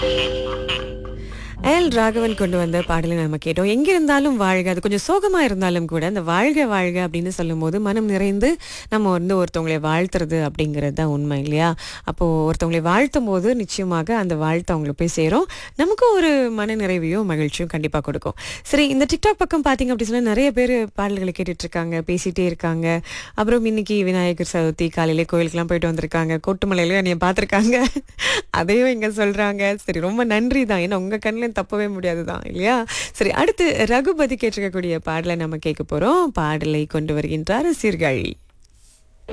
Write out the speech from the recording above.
L Raghavan கொண்டு வந்த பாடலை நம்ம கேட்டோம் எங்க இருந்தாலும் வாழ்க அது கொஞ்சம் சோகமா இருந்தாலும் கூட அந்த வாழ்க வாழ்க அப்படின்னு சொல்லும்போது மனம் நிறைந்து நம்ம வந்து ஒருத்தவங்களை வாழ்த்துறது அப்படிங்கிறது தான் உண்மை இல்லையா அப்போ ஒருத்தவங்களை வாழ்த்தும் போது நிச்சயமாக அந்த வாழ்த்து அவங்களுக்கு போய் சேரும் நமக்கும் ஒரு மன நிறைவையும் மகிழ்ச்சியும் கண்டிப்பா கொடுக்கும் சரி இந்த டிக்டாக் பக்கம் பாத்தீங்க அப்படி சொன்னா நிறைய பேர் பாடல்களை கேட்டுட்டு இருக்காங்க பேசிட்டே இருக்காங்க அப்புறம் இன்னைக்கு விநாயகர் சதுர்த்தி காலையில கோயிலுக்குலாம் போயிட்டு வந்திருக்காங்க கொட்டுமலையில என்னைய பார்த்திருக்காங்க அதையும் இங்க சொல்றாங்க சரி ரொம்ப நன்றி தான் ஏன்னா உங்க கண்ணில் தப்பவே முடியாது தான் இல்லையா சரி அடுத்து ரகுபதி கேட்டிருக்கக்கூடிய பாடலை நம்ம கேட்க போறோம் பாடலை கொண்டு வருகின்றார் சீர்காழி